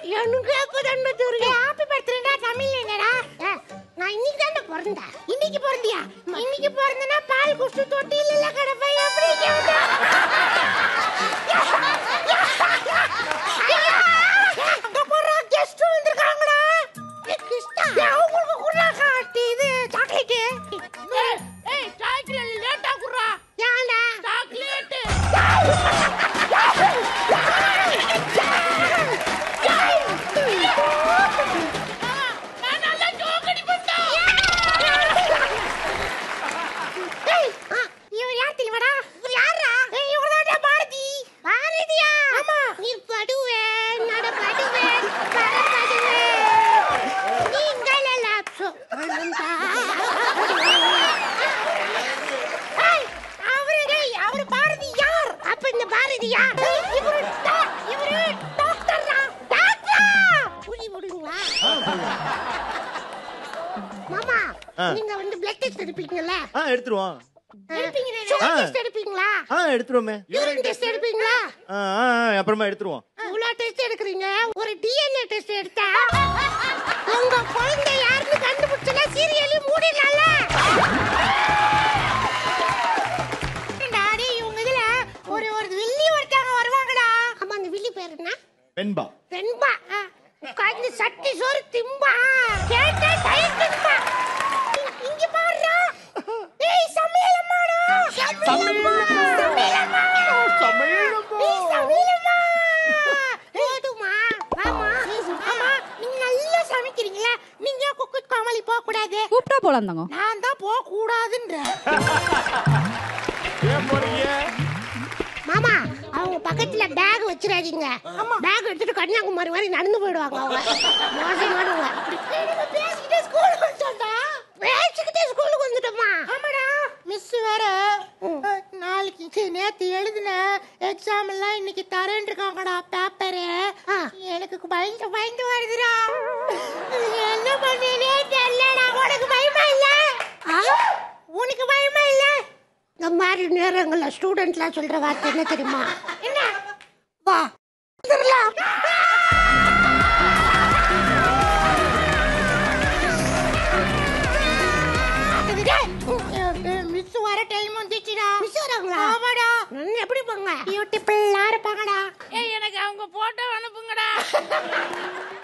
எனக்கு அப்பதான் தெரியும் ஹாப்பி பர்த்டேடா தமிழ்ல என்னடா நான் இன்னைக்கு தானே பிறந்தேன் இன்னைக்கு பிறந்தியா இன்னைக்கு பிறந்தனா பால் குடிச்சு தொட்டில இல்ல கடப்பை எப்படி கேட்டா அங்க போற கெஸ்ட் வந்திருக்காங்கடா கிறிஸ்டா உங்களுக்கு குறா காட்டி இது சாக்லேட் ஏய் சாக்லேட் லேட்டா குறா ஏன்டா சாக்லேட் இவர் யார் தெரியுமாடா இவர் யாரா இவர் தான் பாரதி பாரதியா ஆமா நீ படுவே நட படுவே படுவே நீங்கள் லாப்சோ அவரு டேய் அவரு பாரதி யார் அப்ப இந்த பாரதி யார் இவரு டா- இவரு டாக்டரா டாக்டரா புரி முடியுங்களா மாமா ஆ. நீங்க வந்து பிளட் டெஸ்ட் எடுப்பீங்கல்ல ஆ எடுத்துருவோம் எடுப்பீங்க சுகர் ஆ. டெஸ்ட் எடுப்பீங்களா ஆ எடுத்துருவோமே யூரின் டெஸ்ட் எடுப்பீங்களா ஆ ஆ ஆ, அப்புறமா எடுத்துருவோம் இவ்வளோ டெஸ்ட் எடுக்கிறீங்க ஒரு டிஎன்ஏ டெஸ்ட் எடுத்தா உங்க குழந்தை யாருன்னு கண்டுபிடிச்சனா சீரியலி மூடிடலாம்ல டாடி இவங்க இதுல ஒரு ஒரு வில்லி ஒருத்தவங்க வருவாங்கடா ஆமா அந்த வில்லி பேர் என்ன வெண்பா வெண்பா உட்கார்ந்து சட்டி சோறு திம்பா கேட்ட டயட் திம்பா இ- இங்க பாருடா ஏய் சமையலம்மாடா சமையலம்மா சமையலம்மா ஏய், சமையலம்மா போதுமா ஆமா ஆமா நீங்க நல்லா சமைக்கிறீங்களா நீங்க குக்கு காமலி போக கூடாது கூப்பிட்டா போலாம் தங்கம் நான் தான் போக கூடாதுன்றேன் ஏன் போறீங்க மாமா அவங்க பக்கத்துல பேக் வச்சிடாதீங்க பேக் எடுத்துட்டு கன்னியாகுமரி வரை நடந்து போயிடுவாங்க அவங்க மோசமானவங்க பேசிக்கிட்டே ஸ்கூலுக்கு வந்துட்டோம்டா பேசிக்கிட்டே ஸ்கூலுக்கு வந்துட்டோமா ஆமாடா மிஸ் வேற அஹ், நாளைக்கு ச்சீ, நேத்து எழுதின எக்ஸாம் எல்லாம் இன்னைக்கு தரேன் இருக்காங்கடா பேப்பரு எனக்கு பயந்து பயந்து வருதுடா என்ன பண்ணேனே தெரியலடா உனக்கு பயமா இல்ல உனக்கு பயமா இல்ல இந்த மாதிரி நேரங்கள்ல ஸ்டூடெண்ட்லாம் சொல்ற வார்த்தை என்ன தெரியுமா என்ன வா வந்துடலாம். மிஸ் வர டைம் வந்துச்சுடா மிஸ் வராங்களா ஆமாடா எப்படி போங்க பியூட்டிஃபுல்லா இருப்பாங்கடா ஏய் எனக்கு அவங்க போட்டோ அனுப்புங்கடா